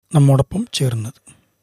നമ്മോടൊപ്പം ചേർന്നത്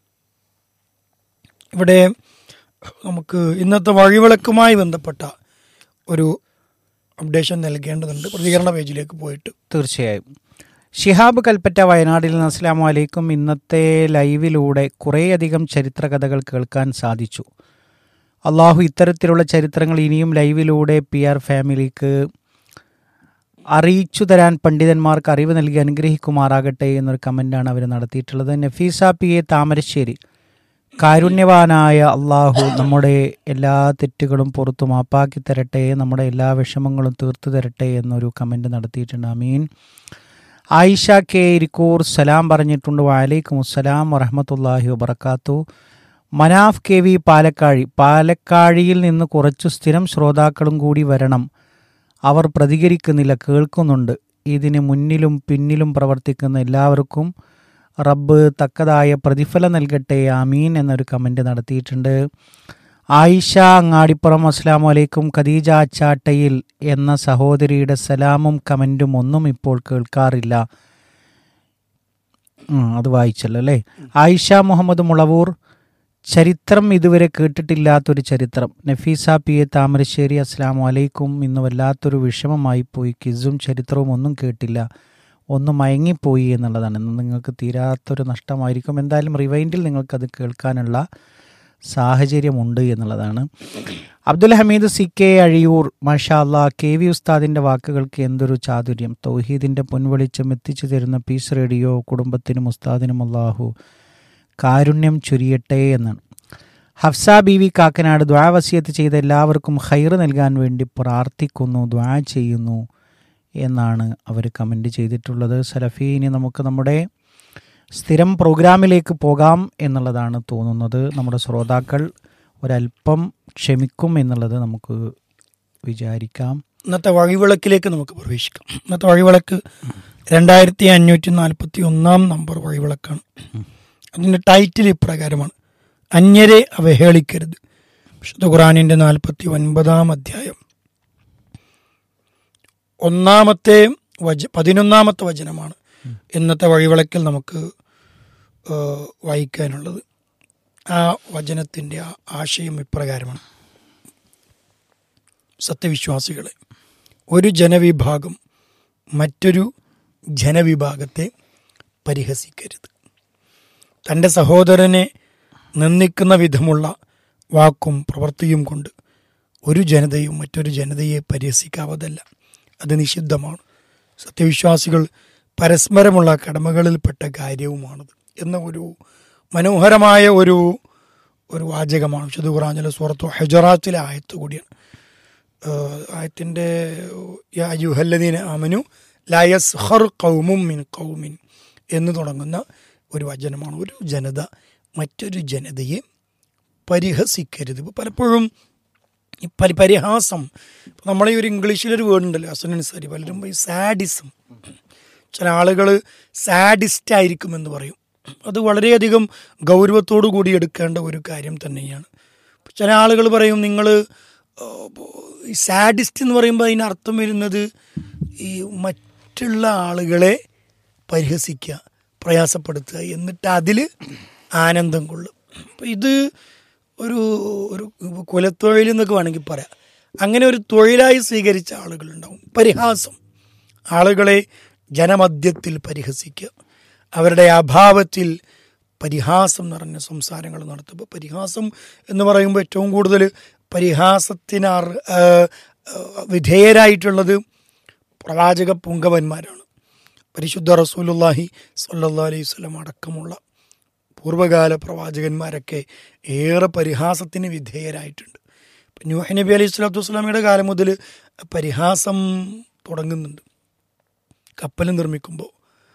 ഇവിടെ നമുക്ക് ഇന്നത്തെ വഴിവിളക്കുമായി ബന്ധപ്പെട്ട ഒരു അപ്ഡേഷൻ നൽകേണ്ടതുണ്ട് പ്രതികരണ പേജിലേക്ക് പോയിട്ട് തീർച്ചയായും ഷിഹാബ് കൽപ്പറ്റ വയനാട്ടിൽ നിന്ന് അസ്സാം വലൈക്കും ഇന്നത്തെ ലൈവിലൂടെ കുറേയധികം ചരിത്രകഥകൾ കേൾക്കാൻ സാധിച്ചു അള്ളാഹു ഇത്തരത്തിലുള്ള ചരിത്രങ്ങൾ ഇനിയും ലൈവിലൂടെ പി ആർ ഫാമിലിക്ക് അറിയിച്ചു തരാൻ പണ്ഡിതന്മാർക്ക് അറിവ് നൽകി അനുഗ്രഹിക്കുമാറാകട്ടെ എന്നൊരു കമൻ്റാണ് അവർ നടത്തിയിട്ടുള്ളത് നഫീസ പി എ താമരശ്ശേരി കാരുണ്യവാനായ അള്ളാഹു നമ്മുടെ എല്ലാ തെറ്റുകളും പുറത്തു മാപ്പാക്കി തരട്ടെ നമ്മുടെ എല്ലാ വിഷമങ്ങളും തീർത്തു തരട്ടെ എന്നൊരു കമൻറ്റ് നടത്തിയിട്ടുണ്ട് അമീൻ ആയിഷ കെ ഇരിക്കൂർ സലാം പറഞ്ഞിട്ടുണ്ട് വലൈക്കും അസ്സലാം വറഹമത്തല്ലാഹി വബർക്കാത്തു മനാഫ് കെ വി പാലക്കാഴി പാലക്കാഴിയിൽ നിന്ന് കുറച്ചു സ്ഥിരം ശ്രോതാക്കളും കൂടി വരണം അവർ പ്രതികരിക്കുന്നില്ല കേൾക്കുന്നുണ്ട് ഇതിന് മുന്നിലും പിന്നിലും പ്രവർത്തിക്കുന്ന എല്ലാവർക്കും റബ്ബ് തക്കതായ പ്രതിഫലം നൽകട്ടെ ആമീൻ എന്നൊരു കമൻറ്റ് നടത്തിയിട്ടുണ്ട് ആയിഷ അങ്ങാടിപ്പുറം അസ്സാം വലൈക്കും ഖദീജ ചാട്ടയിൽ എന്ന സഹോദരിയുടെ സലാമും കമൻറ്റും ഒന്നും ഇപ്പോൾ കേൾക്കാറില്ല ഉം, അത് വായിച്ചല്ലോ അല്ലേ ആയിഷ മുഹമ്മദ് മുളവൂർ ചരിത്രം ഇതുവരെ കേട്ടിട്ടില്ലാത്തൊരു ചരിത്രം നഫീസ പി എ താമരശ്ശേരി അസ്സാം വലൈക്കും ഇന്ന് വല്ലാത്തൊരു വിഷമമായി പോയി കിസും ചരിത്രവും ഒന്നും കേട്ടില്ല ഒന്ന് മയങ്ങിപ്പോയി എന്നുള്ളതാണ് ഇന്ന് നിങ്ങൾക്ക് തീരാത്തൊരു നഷ്ടമായിരിക്കും എന്തായാലും റിവൈൻഡിൽ നിങ്ങൾക്കത് കേൾക്കാനുള്ള സാഹചര്യമുണ്ട് എന്നുള്ളതാണ് അബ്ദുൽ ഹമീദ് സി കെ അഴിയൂർ മാഷാ അല്ലാ കെ വി ഉസ്താദിൻ്റെ വാക്കുകൾക്ക് എന്തൊരു ചാതുര്യം തൗഹീദിൻ്റെ പൊൻവെളിച്ചം എത്തിച്ചു തരുന്ന പീസ് റേഡിയോ കുടുംബത്തിനും ഉസ്താദിനും അള്ളാഹു കാരുണ്യം ചൊരിയട്ടെ എന്നാണ് ഹഫ്സ ബി വി കാക്കനാട് ദ്വാവസിയത്ത് ചെയ്ത എല്ലാവർക്കും ഹൈർ നൽകാൻ വേണ്ടി പ്രാർത്ഥിക്കുന്നു ദ്വാ ചെയ്യുന്നു എന്നാണ് അവർ കമൻ്റ് ചെയ്തിട്ടുള്ളത് സലഫി ഇനി നമുക്ക് നമ്മുടെ സ്ഥിരം പ്രോഗ്രാമിലേക്ക് പോകാം എന്നുള്ളതാണ് തോന്നുന്നത് നമ്മുടെ ശ്രോതാക്കൾ ഒരല്പം ക്ഷമിക്കും എന്നുള്ളത് നമുക്ക് വിചാരിക്കാം ഇന്നത്തെ വഴിവിളക്കിലേക്ക് നമുക്ക് പ്രവേശിക്കാം ഇന്നത്തെ വഴിവിളക്ക് രണ്ടായിരത്തി അഞ്ഞൂറ്റി നാൽപ്പത്തി ഒന്നാം നമ്പർ വഴിവിളക്കാണ് അതിൻ്റെ ടൈറ്റിൽ ഇപ്രകാരമാണ് അന്യരെ അവഹേളിക്കരുത് വിശുദ്ധ ഖുറാനിൻ്റെ നാൽപ്പത്തി ഒൻപതാം അധ്യായം ഒന്നാമത്തെ വച പതിനൊന്നാമത്തെ വചനമാണ് ഇന്നത്തെ വഴിവിളക്കിൽ നമുക്ക് ഏഹ്, വായിക്കാനുള്ളത് ആ വചനത്തിൻ്റെ ആ ആശയം ഇപ്രകാരമാണ് സത്യവിശ്വാസികളെ ഒരു ജനവിഭാഗം മറ്റൊരു ജനവിഭാഗത്തെ പരിഹസിക്കരുത് തൻ്റെ സഹോദരനെ നിന്ദിക്കുന്ന വിധമുള്ള വാക്കും പ്രവൃത്തിയും കൊണ്ട് ഒരു ജനതയും മറ്റൊരു ജനതയെ പരിഹസിക്കാവതല്ല അത് നിഷിദ്ധമാണ് സത്യവിശ്വാസികൾ പരസ്പരമുള്ള കടമകളിൽപ്പെട്ട കാര്യവുമാണത് എന്ന ഒരു മനോഹരമായ ഒരു ഒരു വാചകമാണ് വിശുദ്ധ ഖുറാനിലെ സുഹൃത്തു ഹജറാത്തിലെ ആയത്ത് കൂടിയാണ് ഏഹ് ആയത്തിൻ്റെ യാ അയ്യുഹല്ലദീന ആമനു ലയസ്ഹർ കൗമും മിൻ കൗമിൻ എന്ന് തുടങ്ങുന്ന ഒരു വചനമാണ് ഒരു ജനത മറ്റൊരു ജനതയെ പരിഹസിക്കരുത് ഇപ്പോൾ പലപ്പോഴും ഈ പരി പരിഹാസം ഇപ്പം നമ്മളെ ഈ ഒരു ഇംഗ്ലീഷിലൊരു വേർഡ് ഉണ്ടല്ലോ അസനനുസരി പലരും ഈ സാഡിസം ചില ആളുകൾ സാഡിസ്റ്റ് ആയിരിക്കുമെന്ന് പറയും അത് വളരെയധികം ഗൗരവത്തോടു കൂടി എടുക്കേണ്ട ഒരു കാര്യം തന്നെയാണ് ചില ആളുകൾ പറയും നിങ്ങൾ ഈ സാഡിസ്റ്റ് എന്ന് പറയുമ്പോൾ അതിന് അർത്ഥം വരുന്നത് ഈ മറ്റുള്ള ആളുകളെ പരിഹസിക്കുക പ്രയാസപ്പെടുത്തുക എന്നിട്ട് അതിൽ ആനന്ദം കൊള്ളും അപ്പം ഇത് ഒരു ഒരു കുലത്തൊഴിൽ എന്നൊക്കെ വേണമെങ്കിൽ പറയാം അങ്ങനെ ഒരു തൊഴിലായി സ്വീകരിച്ച ആളുകളുണ്ടാവും പരിഹാസം ആളുകളെ ജനമധ്യത്തിൽ പരിഹസിക്കുക അവരുടെ അഭാവത്തിൽ പരിഹാസം നിറഞ്ഞ സംസാരങ്ങൾ നടത്തുമ്പോൾ പരിഹാസം എന്ന് പറയുമ്പോൾ ഏറ്റവും കൂടുതൽ പരിഹാസത്തിന് അർ- ആ, ആ, വിധേയരായിട്ടുള്ളത് പ്രവാചക പുങ്കവന്മാരാണ് പരിശുദ്ധ റസൂലുല്ലാഹി സല്ലാ അലൈഹി സ്വലം അടക്കമുള്ള പൂർവ്വകാല പ്രവാചകന്മാരൊക്കെ ഏറെ പരിഹാസത്തിന് വിധേയരായിട്ടുണ്ട് ഇപ്പം നൂഹ് നബി അലൈഹി സ്വലാത്തു വസ്സലാമയുടെ കാലം മുതൽ പരിഹാസം തുടങ്ങുന്നുണ്ട് കപ്പൽ നിർമ്മിക്കുമ്പോൾ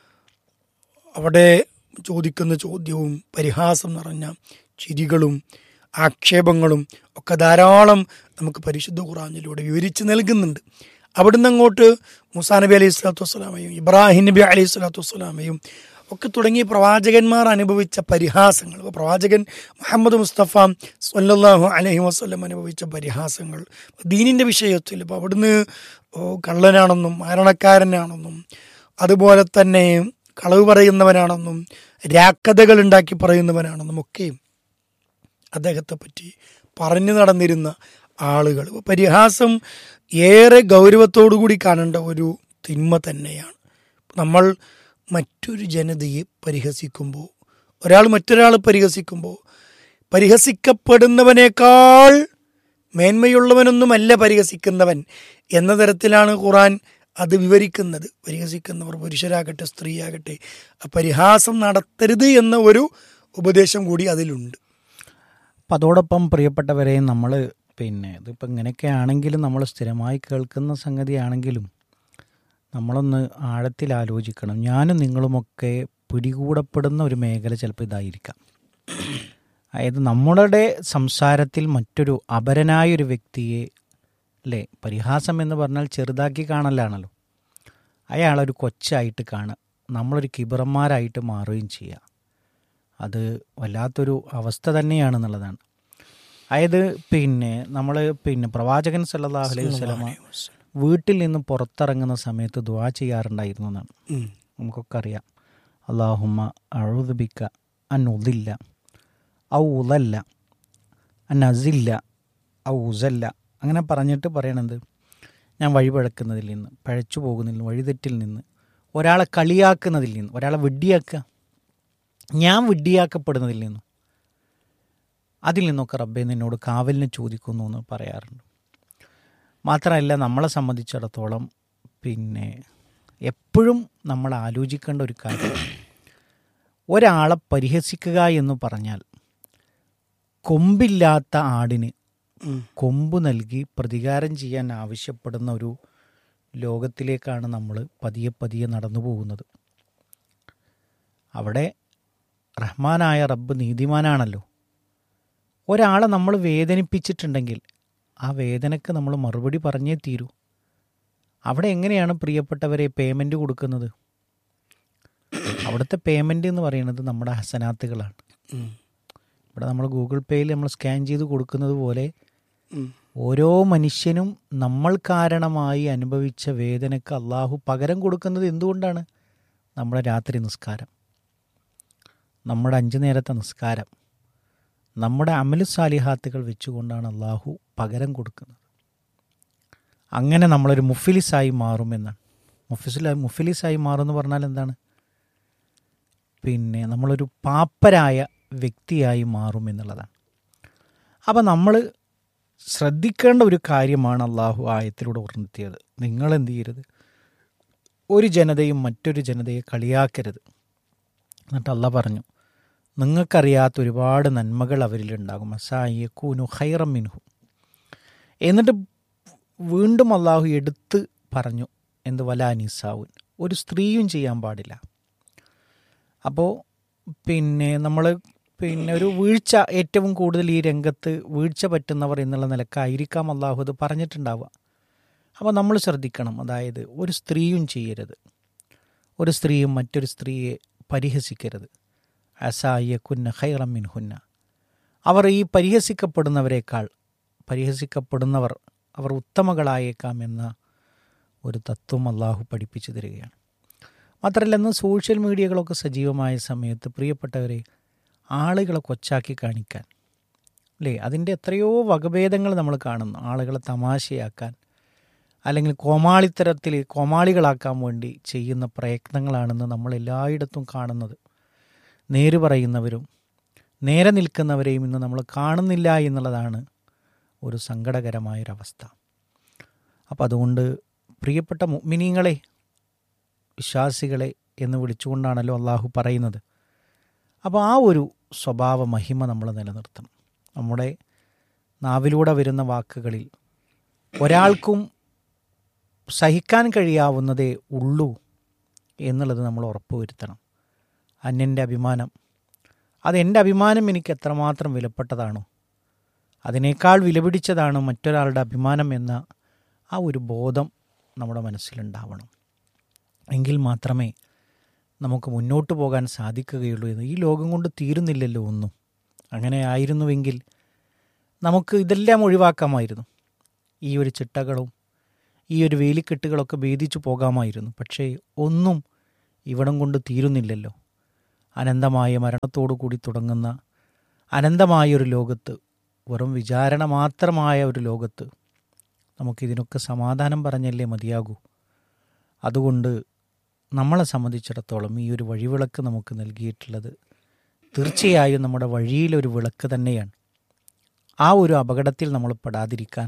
അവിടെ ചോദിക്കുന്ന ചോദ്യവും പരിഹാസം നിറഞ്ഞ ചിരികളും ആക്ഷേപങ്ങളും ഒക്കെ ധാരാളം നമുക്ക് പരിശുദ്ധ ഖുറാനിലൂടെ വിവരിച്ച് നൽകുന്നുണ്ട് അവിടുന്ന് അങ്ങോട്ട് മുസാ നബി അലൈഹി സ്വലാത്തു വസ്സലാമയും ഇബ്രാഹിം നബി അലൈഹി സ്വലാത്തു വസ്സലാമയും ഒക്കെ തുടങ്ങിയ പ്രവാചകന്മാർ അനുഭവിച്ച പരിഹാസങ്ങൾ ഇപ്പോൾ പ്രവാചകൻ മുഹമ്മദ് മുസ്തഫ സല്ലല്ലാഹു അലൈഹി വസ്ലം അനുഭവിച്ച പരിഹാസങ്ങൾ ദീനിൻ്റെ വിഷയത്തിൽ ഇപ്പോൾ അവിടുന്ന് ഓ, കള്ളനാണെന്നും മരണക്കാരനാണെന്നും അതുപോലെ തന്നെ കളവ് പറയുന്നവനാണെന്നും രാക്കഥകൾ ഉണ്ടാക്കി പറയുന്നവനാണെന്നും ഒക്കെയും അദ്ദേഹത്തെ പറ്റി പറഞ്ഞു നടന്നിരുന്ന ആളുകൾ പരിഹാസം ഏറെ ഗൗരവത്തോടു കൂടി കാണേണ്ട ഒരു തിന്മ തന്നെയാണ് നമ്മൾ മറ്റൊരു ജനതയെ പരിഹസിക്കുമ്പോൾ ഒരാൾ മറ്റൊരാൾ പരിഹസിക്കുമ്പോൾ പരിഹസിക്കപ്പെടുന്നവനേക്കാൾ മേന്മയുള്ളവനൊന്നുമല്ല പരിഹസിക്കുന്നവൻ എന്ന തരത്തിലാണ് ഖുറാൻ അത് വിവരിക്കുന്നത് പരിഹസിക്കുന്നവർ പുരുഷരാകട്ടെ സ്ത്രീയാകട്ടെ ആ പരിഹാസം നടത്തരുത് എന്ന ഒരു ഉപദേശം കൂടി അതിലുണ്ട് അപ്പം അതോടൊപ്പം പ്രിയപ്പെട്ടവരെ നമ്മൾ പിന്നെ ഇതിപ്പോൾ ഇങ്ങനെയൊക്കെ ആണെങ്കിലും നമ്മൾ സ്ഥിരമായി കേൾക്കുന്ന സംഗതിയാണെങ്കിലും നമ്മളൊന്ന് ആഴത്തിൽ ആലോചിക്കണം ഞാനും നിങ്ങളുമൊക്കെ പിടികൂടപ്പെടുന്ന ഒരു മേഖല ചിലപ്പോൾ ഇതായിരിക്കാം അതായത് നമ്മളുടെ സംസാരത്തിൽ മറ്റൊരു അപരനായൊരു വ്യക്തിയെ അല്ലേ പരിഹാസം എന്ന് പറഞ്ഞാൽ ചെറുതാക്കി കാണലാണല്ലോ അയാളൊരു കൊച്ചായിട്ട് കാണുക നമ്മളൊരു കിബറന്മാരായിട്ട് മാറുകയും ചെയ്യുക അത് വല്ലാത്തൊരു അവസ്ഥ തന്നെയാണെന്നുള്ളതാണ് അതായത് പിന്നെ നമ്മൾ പിന്നെ പ്രവാചകൻ സല്ലല്ലാഹു അലൈഹി വസല്ലമ വീട്ടിൽ നിന്ന് പുറത്തിറങ്ങുന്ന സമയത്ത് ദുആ ചെയ്യാറുണ്ടായിരുന്നു എന്നാണ് ഉം. നമുക്കൊക്കെ അറിയാം അള്ളാഹുമ്മ അഴുതുബിക്ക അന്നുതില്ല ഔ ഉലല്ല അന്നസില്ല ഔ ഉസല്ല അങ്ങനെ പറഞ്ഞിട്ട് പറയണത് ഞാൻ വഴിപഴക്കുന്നതിൽ നിന്ന് പഴച്ചു പോകുന്നതിൽ നിന്ന് വഴിതെറ്റിൽ നിന്ന് ഒരാളെ കളിയാക്കുന്നതിൽ നിന്ന് ഒരാളെ വിഡ്ഡിയാക്കുക ഞാൻ വിഡ്ഡിയാക്കപ്പെടുന്നതിൽ നിന്നും അതിൽ നിന്നൊക്കെ റബ്ബെ നിന്നോട് കാവലിന് ചോദിക്കുന്നു എന്ന് പറയാറുണ്ട് മാത്രമല്ല നമ്മളെ സംബന്ധിച്ചിടത്തോളം പിന്നെ എപ്പോഴും നമ്മൾ ആലോചിക്കേണ്ട ഒരു കാര്യം ഒരാളെ പരിഹസിക്കുക എന്ന് പറഞ്ഞാൽ കൊമ്പില്ലാത്ത ആടിന് ഉം. കൊമ്പ് നൽകി പ്രതികാരം ചെയ്യാൻ ആവശ്യപ്പെടുന്ന ഒരു ലോകത്തിലേക്കാണ് നമ്മൾ പതിയെ പതിയെ നടന്നു പോകുന്നത് അവിടെ റഹ്മാനായ റബ്ബ് നീതിമാനാണല്ലോ ഒരാളെ നമ്മൾ വേദനിപ്പിച്ചിട്ടുണ്ടെങ്കിൽ ആ വേദനയ്ക്ക് നമ്മൾ മറുപടി പറഞ്ഞേ തീരൂ അവിടെ എങ്ങനെയാണ് പ്രിയപ്പെട്ടവരെ പേയ്മെൻറ്റ് കൊടുക്കുന്നത് അവിടുത്തെ പേയ്മെൻറ്റ് എന്ന് പറയുന്നത് നമ്മുടെ ഹസനാത്തുകളാണ് ഉം. ഇവിടെ നമ്മൾ ഗൂഗിൾ പേയിൽ നമ്മൾ സ്കാൻ ചെയ്ത് കൊടുക്കുന്നത് പോലെ ഉം. ഓരോ മനുഷ്യനും നമ്മൾ കാരണമായി അനുഭവിച്ച വേദനയ്ക്ക് അള്ളാഹു പകരം കൊടുക്കുന്നത് എന്തുകൊണ്ടാണ് നമ്മുടെ രാത്രി നിസ്കാരം നമ്മുടെ അഞ്ചു നേരത്തെ നിസ്കാരം നമ്മുടെ അമലു സാലിഹാത്തുകൾ വെച്ചുകൊണ്ടാണ് അള്ളാഹു പകരം കൊടുക്കുന്നത് അങ്ങനെ നമ്മളൊരു മുഫിലിസായി മാറുമെന്നാണ് മുഫിസില മുഫിലിസായി മാറുമെന്ന് പറഞ്ഞാൽ എന്താണ് പിന്നെ നമ്മളൊരു പാപ്പരായ വ്യക്തിയായി മാറും എന്നുള്ളതാണ് അപ്പം നമ്മൾ ശ്രദ്ധിക്കേണ്ട ഒരു കാര്യമാണ് അള്ളാഹു ആയത്തിലൂടെ ഉണർത്തിയത് നിങ്ങൾ എന്ത് ചെയ്യരുത് ഒരു ജനതയും മറ്റൊരു ജനതയെ കളിയാക്കരുത് എന്നിട്ട് അല്ല പറഞ്ഞു നിങ്ങൾക്കറിയാത്ത ഒരുപാട് നന്മകൾ അവരിലുണ്ടാകും അസായിക്കൂനു ഹൈറം മിൻഹു എന്നിട്ട് വീണ്ടും അള്ളാഹു എടുത്ത് പറഞ്ഞു എന്ത് വലാ നിസാവുൻ ഒരു സ്ത്രീയും ചെയ്യാൻ പാടില്ല അപ്പോൾ പിന്നെ നമ്മൾ പിന്നെ ഒരു വീഴ്ച ഏറ്റവും കൂടുതൽ ഈ രംഗത്ത് വീഴ്ച പറ്റുന്നവർ എന്നുള്ള നിലക്കായിരിക്കാം അള്ളാഹു അത് പറഞ്ഞിട്ടുണ്ടാവുക അപ്പോൾ നമ്മൾ ശ്രദ്ധിക്കണം അതായത് ഒരു സ്ത്രീയും ചെയ്യരുത് ഒരു സ്ത്രീയും മറ്റൊരു സ്ത്രീയെ പരിഹസിക്കരുത് അസായക്കുന്ന ഹൈറമിൻ ഹുന്ന അവർ ഈ പരിഹസിക്കപ്പെടുന്നവരെക്കാൾ പരിഹസിക്കപ്പെടുന്നവർ അവർ ഉത്തമകളായേക്കാം എന്ന ഒരു തത്വം അള്ളാഹു പഠിപ്പിച്ചു തരികയാണ് മാത്രമല്ല ഇന്ന് സോഷ്യൽ മീഡിയകളൊക്കെ സജീവമായ സമയത്ത് പ്രിയപ്പെട്ടവരെ ആളുകളെ കൊച്ചാക്കി കാണിക്കാൻ അല്ലേ അതിൻ്റെ എത്രയോ വകഭേദങ്ങൾ നമ്മൾ കാണുന്നു ആളുകളെ തമാശയാക്കാൻ അല്ലെങ്കിൽ കോമാളിത്തരത്തിൽ കോമാളികളാക്കാൻ വേണ്ടി ചെയ്യുന്ന പ്രയത്നങ്ങളാണെന്ന് നമ്മൾ എല്ലായിടത്തും കാണുന്നത് നേര് പറയുന്നവരും നേരെ നിൽക്കുന്നവരെയും ഇന്ന് നമ്മൾ കാണുന്നില്ല എന്നുള്ളതാണ് ഒരു സങ്കടകരമായൊരവസ്ഥ അപ്പം അതുകൊണ്ട് പ്രിയപ്പെട്ട മുഅ്മിനീങ്ങളെ വിശ്വാസികളെ എന്ന് വിളിച്ചുകൊണ്ടാണല്ലോ അള്ളാഹു പറയുന്നത് അപ്പോൾ ആ ഒരു സ്വഭാവ മഹിമ നമ്മൾ നിലനിർത്തണം നമ്മുടെ നാവിലൂടെ വരുന്ന വാക്കുകളിൽ ഒരാൾക്കും സഹിക്കാൻ കഴിയാവുന്നതേ ഉള്ളൂ എന്നുള്ളത് നമ്മൾ ഉറപ്പുവരുത്തണം അന്യൻ്റെ അഭിമാനം അതെൻ്റെ അഭിമാനം എനിക്ക് എത്രമാത്രം വിലപ്പെട്ടതാണോ അതിനേക്കാൾ വിലപിടിച്ചതാണ് മറ്റൊരാളുടെ അഭിമാനം എന്ന ആ ഒരു ബോധം നമ്മുടെ മനസ്സിലുണ്ടാവണം എങ്കിൽ മാത്രമേ നമുക്ക് മുന്നോട്ട് പോകാൻ സാധിക്കുകയുള്ളൂ എന്ന് ഈ ലോകം കൊണ്ട് തീരുന്നില്ലല്ലോ ഒന്നും അങ്ങനെ ആയിരുന്നുവെങ്കിൽ നമുക്ക് ഇതെല്ലാം ഒഴിവാക്കാമായിരുന്നു ഈ ഒരു ചിട്ടകളും ഈ ഒരു വേലിക്കെട്ടുകളൊക്കെ ഭേദിച്ചു പോകാമായിരുന്നു പക്ഷേ ഒന്നും ഇവിടം കൊണ്ട് തീരുന്നില്ലല്ലോ അനന്തമായ മരണത്തോടു കൂടി തുടങ്ങുന്ന അനന്തമായൊരു ലോകത്ത് വെറും വിചാരണ മാത്രമായ ഒരു ലോകത്ത് നമുക്കിതിനൊക്കെ സമാധാനം പറഞ്ഞല്ലേ മതിയാകൂ അതുകൊണ്ട് നമ്മളെ സംബന്ധിച്ചിടത്തോളം ഈ ഒരു വഴിവിളക്ക് നമുക്ക് നൽകിയിട്ടുള്ളത് തീർച്ചയായും നമ്മുടെ വഴിയിലൊരു വിളക്ക് തന്നെയാണ് ആ ഒരു അപകടത്തിൽ നമ്മൾ പെടാതിരിക്കാൻ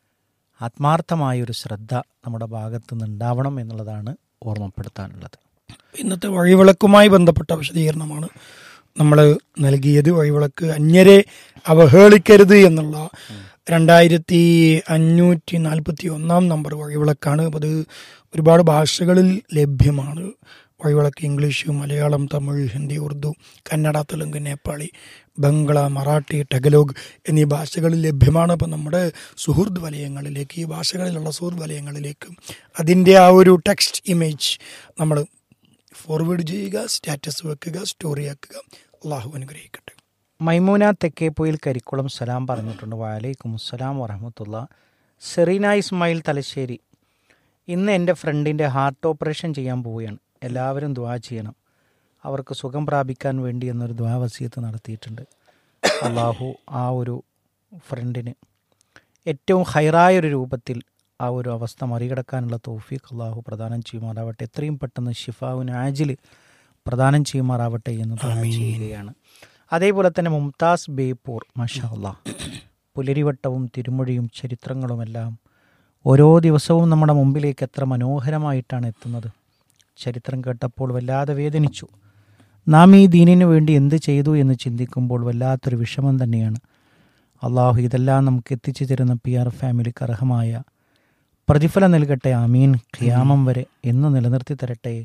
ആത്മാർത്ഥമായൊരു ശ്രദ്ധ നമ്മുടെ ഭാഗത്തു നിന്നുണ്ടാവണം എന്നുള്ളതാണ് ഓർമ്മപ്പെടുത്താനുള്ളത് ഇന്നത്തെ വഴിവിളക്കുമായി ബന്ധപ്പെട്ട വിശദീകരണമാണ് നമ്മൾ നൽകിയത് വഴിവിളക്ക് അന്യരെ അവഹേളിക്കരുത് എന്നുള്ള രണ്ടായിരത്തി അഞ്ഞൂറ്റി നാൽപ്പത്തി ഒന്നാം നമ്പർ വഴിവിളക്കാണ് അപ്പോൾ അത് ഒരുപാട് ഭാഷകളിൽ ലഭ്യമാണ് വഴിവിളക്ക് ഇംഗ്ലീഷ് മലയാളം തമിഴ് ഹിന്ദി ഉറുദു കന്നഡ തെലുങ്ക് നേപ്പാളി ബംഗ്ല മറാഠി ടെഗലോഗ് എന്നീ ഭാഷകളിൽ ലഭ്യമാണ് അപ്പം നമ്മുടെ സുഹൃത്ത് വലയങ്ങളിലേക്ക് ഈ ഭാഷകളിലുള്ള സുഹൃത്ത് വലയങ്ങളിലേക്ക് അതിൻ്റെ ആ ഒരു ടെക്സ്റ്റ് ഇമേജ് നമ്മൾ ഫോർവേഡ് ചെയ്യുക സ്റ്റാറ്റസ് വെക്കുക സ്റ്റോറി ആക്കുക അള്ളാഹു അനുഗ്രഹിക്കട്ടെ മൈമൂന തെക്കേപ്പൊയിൽ കരിക്കുളം സലാം പറഞ്ഞിട്ടുണ്ട് വാലൈക്കും അസ്സലാം വറഹമത്തുള്ള സെറീന ഇസ്മായിൽ തലശ്ശേരി ഇന്ന് എൻ്റെ ഫ്രണ്ടിൻ്റെ ഹാർട്ട് ഓപ്പറേഷൻ ചെയ്യാൻ പോവുകയാണ് എല്ലാവരും ദ്വാ ചെയ്യണം അവർക്ക് സുഖം പ്രാപിക്കാൻ വേണ്ടി എന്നൊരു ദ്വാ വസീയത്ത് നടത്തിയിട്ടുണ്ട് അള്ളാഹു ആ ഒരു ഫ്രണ്ടിന് ഏറ്റവും ഹൈറായൊരു രൂപത്തിൽ ആ ഒരു അവസ്ഥ മറികടക്കാനുള്ള തോഫീഖ് അള്ളാഹു പ്രദാനം ചെയ്യുമാറാവട്ടെ എത്രയും പെട്ടെന്ന് ഷിഫാവിന് ആജിൽ പ്രദാനം ചെയ്യുമാറാവട്ടെ എന്ന് ദുആ ചെയ്യുകയാണ് അതേപോലെ തന്നെ മുംതാസ് ബേപ്പൂർ മാഷാ അള്ളാഹ് പുലരിവട്ടവും തിരുമൊഴിയും ചരിത്രങ്ങളുമെല്ലാം ഓരോ ദിവസവും നമ്മുടെ മുമ്പിലേക്ക് എത്ര മനോഹരമായിട്ടാണ് എത്തുന്നത് ചരിത്രം കേട്ടപ്പോൾ വല്ലാതെ വേദനിച്ചു നാം ഈ ദീനിനു വേണ്ടി എന്ത് ചെയ്തു എന്ന് ചിന്തിക്കുമ്പോൾ വല്ലാത്തൊരു വിഷമം തന്നെയാണ് അള്ളാഹു ഇതെല്ലാം നമുക്ക് എത്തിച്ചു തരുന്ന പി ആർ ഫാമിലിക്ക് അർഹമായ പ്രതിഫലം നൽകട്ടെ ആമീൻ ഖിയാമം വരെ എന്ന് നിലനിർത്തി തരട്ടെ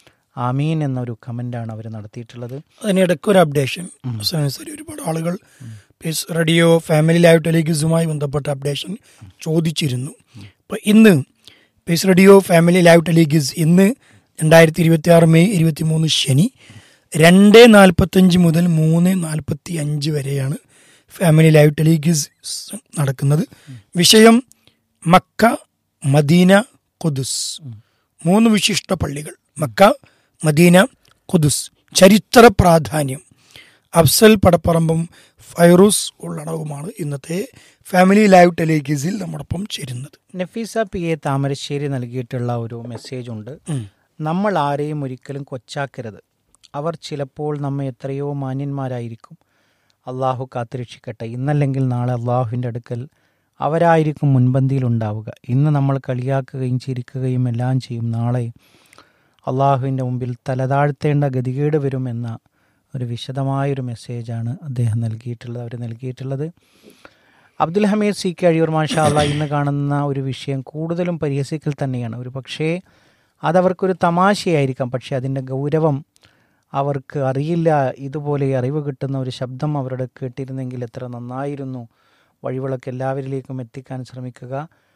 ആമീൻ എന്നൊരു കമൻ്റാണ് അവർ നടത്തിയിട്ടുള്ളത് അതിനിടയ്ക്ക് ഒരു അപ്ഡേഷൻ അവസാനം ഒരുപാട് ആളുകൾ പീസ് റേഡിയോ ഫാമിലി ലൈവ് ടെലിഗ്യൂസുമായി ബന്ധപ്പെട്ട അപ്ഡേഷൻ ചോദിച്ചിരുന്നു അപ്പോൾ ഇന്ന് പീസ് റേഡിയോ ഫാമിലി ലൈവ് ടെലിഗ്യൂസ് ഇന്ന് രണ്ടായിരത്തി ഇരുപത്തി ആറ് മെയ് ഇരുപത്തി മൂന്ന് ശനി രണ്ട് നാൽപ്പത്തഞ്ച് മുതൽ മൂന്ന് നാൽപ്പത്തി അഞ്ച് വരെയാണ് ഫാമിലി ലൈവ് ടെലിഗ്യൂസ് നടക്കുന്നത് വിഷയം മക്ക മദീന ഖുദുസ് മൂന്ന് വിശിഷ്ട പള്ളികൾ മക്ക മദീന ഖുദുസ് ചരിത്ര പ്രാധാന്യം അഫ്സൽ പടപ്പറമ്പും ഫൈറൂസ് ഉള്ളടവുമാണ് ഇന്നത്തെ ഫാമിലി ലൈവ് ടെലിഗീസിൽ നമ്മോടൊപ്പം ചേരുന്നത് നഫീസ പി എ താമരശ്ശേരി നൽകിയിട്ടുള്ള ഒരു മെസ്സേജ് ഉണ്ട് നമ്മൾ ആരെയും ഒരിക്കലും കൊച്ചാക്കരുത് അവർ ചിലപ്പോൾ നമ്മെ എത്രയോ മാന്യന്മാരായിരിക്കും അള്ളാഹു കാത്തുരക്ഷിക്കട്ടെ ഇന്നല്ലെങ്കിൽ നാളെ അള്ളാഹുവിൻ്റെ അടുക്കൽ അവരായിരിക്കും മുൻപന്തിയിൽ ഉണ്ടാവുക ഇന്ന് നമ്മൾ കളിയാക്കുകയും ചിരിക്കുകയും എല്ലാം ചെയ്യും നാളെ അള്ളാഹുവിൻ്റെ മുമ്പിൽ തലതാഴ്ത്തേണ്ട ഗതികേട് വരുമെന്ന ഒരു വിശദമായൊരു മെസ്സേജാണ് അദ്ദേഹം നൽകിയിട്ടുള്ളത് അവർ നൽകിയിട്ടുള്ളത് അബ്ദുൽ ഹമീദ് സി കെ അഴിയൂർ മാഷാ അള്ളാഹ് ഇന്ന് കാണുന്ന ഒരു വിഷയം കൂടുതലും പരിഹസിക്കൽ തന്നെയാണ് ഒരു പക്ഷേ അതവർക്കൊരു തമാശയായിരിക്കാം പക്ഷേ അതിൻ്റെ ഗൗരവം അവർക്ക് അറിയില്ല ഇതുപോലെ അറിവ് കിട്ടുന്ന ഒരു ശബ്ദം അവരുടെ കേട്ടിരുന്നെങ്കിൽ എത്ര നന്നായിരുന്നു വഴിവിളക്ക് എല്ലാവരിലേക്കും എത്തിക്കാൻ ശ്രമിക്കുക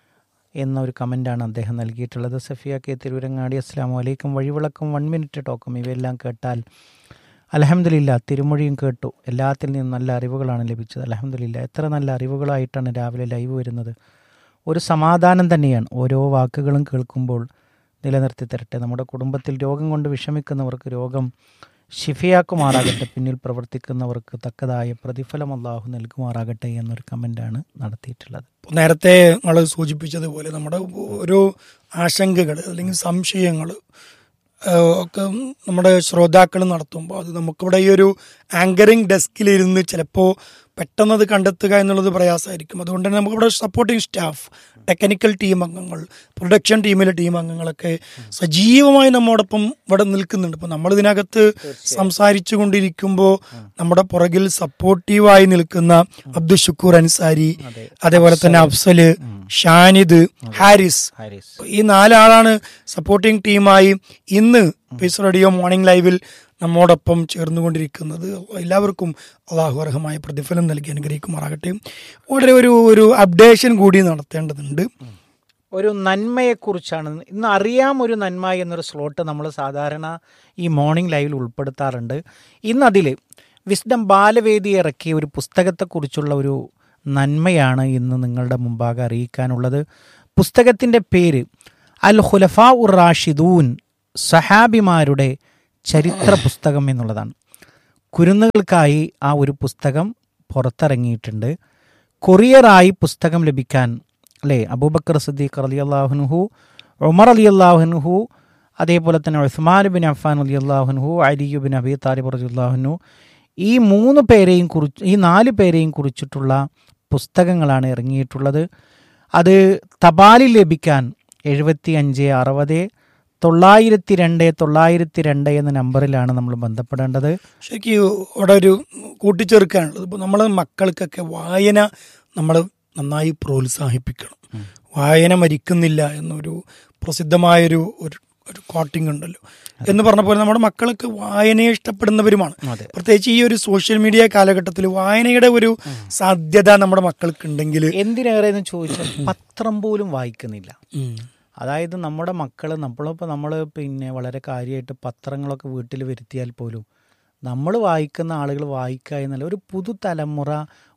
എന്ന ഒരു കമൻ്റാണ് അദ്ദേഹം നൽകിയിട്ടുള്ളത് സഫിയ കെ തിരുവരങ്ങാടി അസ്ലാം വലൈക്കും വഴിവിളക്കും വൺ മിനിറ്റ് ടോക്കും ഇവയെല്ലാം കേട്ടാൽ അലഹമ്മദില്ല തിരുമൊഴിയും കേട്ടു എല്ലാത്തിൽ നിന്നും നല്ല അറിവുകളാണ് ലഭിച്ചത് അലഹമ്മദില്ല എത്ര നല്ല അറിവുകളായിട്ടാണ് രാവിലെ ലൈവ് വരുന്നത് ഒരു സമാധാനം തന്നെയാണ് ഓരോ വാക്കുകളും കേൾക്കുമ്പോൾ നിലനിർത്തി തരട്ടെ നമ്മുടെ കുടുംബത്തിൽ രോഗം കൊണ്ട് വിഷമിക്കുന്നവർക്ക് രോഗം ഷിഫിയാക്കുമാറാകട്ടെ പിന്നിൽ പ്രവർത്തിക്കുന്നവർക്ക് തക്കതായ പ്രതിഫലം അള്ളാഹു നൽകുമാറാകട്ടെ എന്നൊരു കമൻ്റാണ് നടത്തിയിട്ടുള്ളത് നേരത്തെ നമ്മൾ സൂചിപ്പിച്ചതുപോലെ നമ്മുടെ ഓരോ ആശങ്കകൾ അല്ലെങ്കിൽ സംശയങ്ങൾ ഒക്കെ നമ്മുടെ ശ്രോതാക്കൾ നടത്തുമ്പോൾ അത് നമുക്കിവിടെ ഈ ഒരു ആങ്കറിങ് ഡെസ്കിലിരുന്ന് ചിലപ്പോൾ പെട്ടെന്ന് അത് കണ്ടെത്തുക എന്നുള്ളത് പ്രയാസമായിരിക്കും അതുകൊണ്ട് തന്നെ നമുക്കിവിടെ സപ്പോർട്ടിംഗ് സ്റ്റാഫ് ടെക്നിക്കൽ ടീം അംഗങ്ങൾ പ്രൊഡക്ഷൻ ടീമിലെ ടീം അംഗങ്ങളൊക്കെ സജീവമായി നമ്മോടൊപ്പം ഇവിടെ നിൽക്കുന്നുണ്ട് ഇപ്പം നമ്മളിതിനകത്ത് സംസാരിച്ചു കൊണ്ടിരിക്കുമ്പോൾ നമ്മുടെ പുറകിൽ സപ്പോർട്ടീവായി നിൽക്കുന്ന അബ്ദുൽ ഷുക്കൂർ അൻസാരി അതേപോലെ തന്നെ അഫ്സല് ഷാനിദ് ഹാരിസ് ഹാരിസ് ഈ നാലാളാണ് സപ്പോർട്ടിംഗ് ടീമായി ഇന്ന് പീസ് റേഡിയോ മോർണിംഗ് ലൈവിൽ നമ്മോടൊപ്പം ചേർന്നുകൊണ്ടിരിക്കുന്നത് എല്ലാവർക്കും അള്ളാഹു അർഹമായ പ്രതിഫലം നൽകി അനുഗ്രഹിക്കുമാറാകട്ടെ വളരെ ഒരു ഒരു അപ്ഡേഷൻ കൂടി നടത്തേണ്ടതുണ്ട് ഒരു നന്മയെക്കുറിച്ചാണ് ഇന്ന് അറിയാം ഒരു നന്മ എന്നൊരു സ്ലോട്ട് നമ്മൾ സാധാരണ ഈ മോർണിംഗ് ലൈവിൽ ഉൾപ്പെടുത്താറുണ്ട് ഇന്ന് അതിൽ വിസ്ഡം ബാലവേദി ഇറക്കിയ ഒരു പുസ്തകത്തെക്കുറിച്ചുള്ള ഒരു നന്മയാണ് ഇന്ന് നിങ്ങളുടെ മുമ്പാകെ അറിയിക്കാനുള്ളത് പുസ്തകത്തിൻ്റെ പേര് അൽ ഹുലഫ ഉർ റാഷിദൂൻ സഹാബിമാരുടെ ചരിത്ര പുസ്തകം എന്നുള്ളതാണ് കുരുന്നുകൾക്കായി ആ ഒരു പുസ്തകം പുറത്തിറങ്ങിയിട്ടുണ്ട് കൊറിയറായി പുസ്തകം ലഭിക്കാൻ അല്ലേ അബൂബക്കർ സദ്ദീഖ് അലി അള്ളാഹുനുഹു ഉമർ അലി അള്ളാഹുനുഹു അതേപോലെ തന്നെ ഉസ്മാൻ ബിൻ അഫാൻ അലി അള്ളാഹുനുഹു അലിയു ബിൻ അബി താലിബ് അലി അള്ളാഹുനു ഈ മൂന്ന് പേരെയും കുറിച്ച് ഈ നാല് പേരെയും കുറിച്ചിട്ടുള്ള പുസ്തകങ്ങളാണ് ഇറങ്ങിയിട്ടുള്ളത് അത് തപാലിൽ ലഭിക്കാൻ എഴുപത്തി അഞ്ച് അറുപത് തൊള്ളായിരത്തി രണ്ട് തൊള്ളായിരത്തി രണ്ട് എന്ന നമ്പറിലാണ് നമ്മൾ ബന്ധപ്പെടേണ്ടത് ശരിക്കും ഇവിടെ ഒരു കൂട്ടിച്ചേർക്കാനുള്ളത് ഇപ്പോൾ നമ്മൾ മക്കൾക്കൊക്കെ വായന നമ്മൾ നന്നായി പ്രോത്സാഹിപ്പിക്കണം വായന മരിക്കുന്നില്ല എന്നൊരു പ്രസിദ്ധമായൊരു ഒരു ഒരു കോട്ടിംഗ് ഉണ്ടല്ലോ എന്ന് പറഞ്ഞ പോലെ നമ്മുടെ മക്കളൊക്കെ വായനയെ ഇഷ്ടപ്പെടുന്നവരുമാണ് അതെ പ്രത്യേകിച്ച് ഈ ഒരു സോഷ്യൽ മീഡിയ കാലഘട്ടത്തിൽ വായനയുടെ ഒരു സാധ്യത നമ്മുടെ മക്കൾക്ക് ഉണ്ടെങ്കിൽ എന്തിനേറെ എന്ന് ചോദിച്ചാൽ പത്രം പോലും വായിക്കുന്നില്ല അതായത് നമ്മുടെ മക്കൾ നമ്മളിപ്പോൾ നമ്മൾ പിന്നെ വളരെ കാര്യമായിട്ട് പത്രങ്ങളൊക്കെ വീട്ടിൽ വരുത്തിയാൽ പോലും നമ്മൾ വായിക്കുന്ന ആളുകൾ വായിക്കുക എന്നല്ല ഒരു പുതുതലമുറ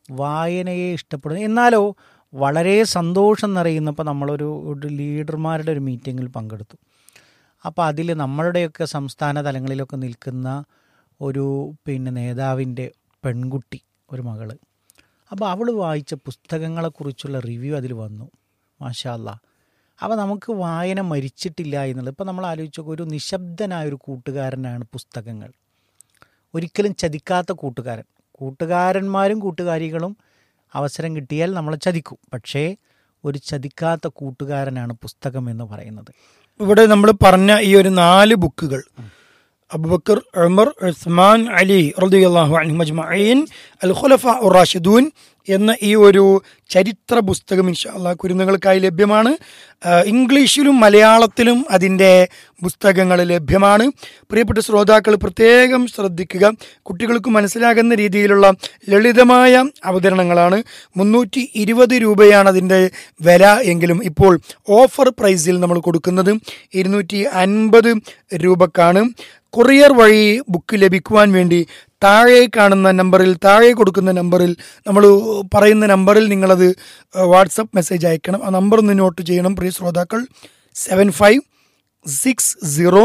വായനയെ ഇഷ്ടപ്പെടുന്നു എന്നാലോ വളരെ സന്തോഷം നിറയുന്ന ഇപ്പോൾ നമ്മളൊരു ഒരു ലീഡർമാരുടെ ഒരു മീറ്റിങ്ങിൽ പങ്കെടുത്തു അപ്പോൾ അതിൽ നമ്മളുടെയൊക്കെ സംസ്ഥാന തലങ്ങളിലൊക്കെ നിൽക്കുന്ന ഒരു പിന്നെ നേതാവിൻ്റെ പെൺകുട്ടി ഒരു മകള് അപ്പോൾ അവൾ വായിച്ച പുസ്തകങ്ങളെക്കുറിച്ചുള്ള റിവ്യൂ അതിൽ വന്നു മാഷാല്ല അപ്പോൾ നമുക്ക് വായന മരിച്ചിട്ടില്ല എന്നുള്ളത് ഇപ്പോൾ നമ്മൾ ആലോചിച്ച ഒരു നിശബ്ദനായ ഒരു കൂട്ടുകാരനാണ് പുസ്തകങ്ങൾ ഒരിക്കലും ചതിക്കാത്ത കൂട്ടുകാരൻ കൂട്ടുകാരന്മാരും കൂട്ടുകാരികളും അവസരം കിട്ടിയാൽ നമ്മളെ ചതിക്കും പക്ഷേ ഒരു ചതിക്കാത്ത കൂട്ടുകാരനാണ് പുസ്തകം എന്ന് പറയുന്നത് ഇവിടെ നമ്മൾ പറഞ്ഞ ഈ ഒരു നാല് ബുക്കുകൾ അബുബക്കർ ഉമർ ഉസ്മാൻ അലി റളിയല്ലാഹു അൻഹു മജ്മഈൻ അൽ ഖുലഫ റാഷിദൂൻ എന്ന ഈ ഒരു ചരിത്ര പുസ്തകം ഇൻഷാല്ല കുരുന്നുകൾക്കായി ലഭ്യമാണ് ആ, ഇംഗ്ലീഷിലും മലയാളത്തിലും അതിൻ്റെ പുസ്തകങ്ങൾ ലഭ്യമാണ് പ്രിയപ്പെട്ട ശ്രോതാക്കൾ പ്രത്യേകം ശ്രദ്ധിക്കുക കുട്ടികൾക്ക് മനസ്സിലാകുന്ന രീതിയിലുള്ള ലളിതമായ അവതരണങ്ങളാണ് മുന്നൂറ്റി ഇരുപത് രൂപയാണ് അതിൻ്റെ വില എങ്കിലും ഇപ്പോൾ ഓഫർ പ്രൈസിൽ നമ്മൾ കൊടുക്കുന്നത് ഇരുന്നൂറ്റി അൻപത് രൂപക്കാണ് കൊറിയർ വഴി ബുക്ക് ലഭിക്കുവാൻ വേണ്ടി താഴെ കാണുന്ന നമ്പറിൽ താഴെ കൊടുക്കുന്ന നമ്പറിൽ നമ്മൾ പറയുന്ന നമ്പറിൽ നിങ്ങളത് വാട്സപ്പ് മെസ്സേജ് അയക്കണം ആ നമ്പർ ഒന്ന് നോട്ട് ചെയ്യണം പ്രിയ ശ്രോതാക്കൾ seven five six zero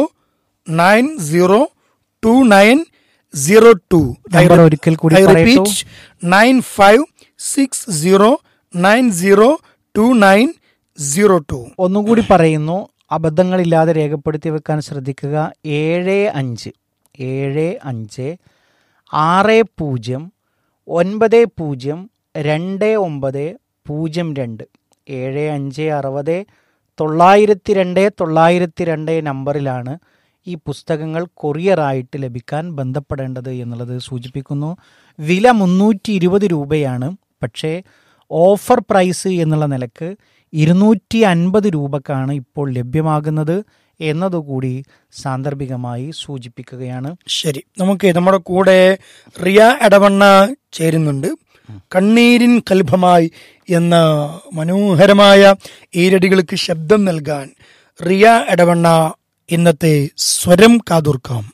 nine zero two nine zero two number ഒരിക്കൽ കൂടി ഐ പറയട്ടോ. Repeat nine five six zero nine zero two nine zero two ഒന്നുകൂടി പറയുന്നു അബദ്ധങ്ങളില്ലാതെ രേഖപ്പെടുത്തി വെക്കാൻ ശ്രദ്ധിക്കുക ഏഴ് അഞ്ച് ഏഴ് അഞ്ച് ആറ് പൂജ്യം ഒൻപത് പൂജ്യം രണ്ട് ഒമ്പത് പൂജ്യം രണ്ട് ഏഴ് അഞ്ച് അറുപത് തൊള്ളായിരത്തി രണ്ട് തൊള്ളായിരത്തി രണ്ട് നമ്പറിലാണ് ഈ പുസ്തകങ്ങൾ കൊറിയറായിട്ട് ലഭിക്കാൻ ബന്ധപ്പെടേണ്ടത് എന്നുള്ളത് സൂചിപ്പിക്കുന്നു വില മുന്നൂറ്റി ഇരുപത് രൂപയാണ് പക്ഷേ ഓഫർ പ്രൈസ് എന്നുള്ള നിലക്ക് ഇരുന്നൂറ്റി അൻപത് രൂപക്കാണ് ഇപ്പോൾ ലഭ്യമാകുന്നത് എന്നതുകൂടി സാന്ദർഭികമായി സൂചിപ്പിക്കുകയാണ് ശരി നമുക്ക് നമ്മുടെ കൂടെ റിയ എടവണ്ണ ചേരുന്നുണ്ട് കണ്ണീരിൻ കൽഭമായി എന്ന മനോഹരമായ ഈരടികൾക്ക് ശബ്ദം നൽകാൻ റിയ എടവണ്ണ ഇന്നത്തെ സ്വരം കാതോർക്കാം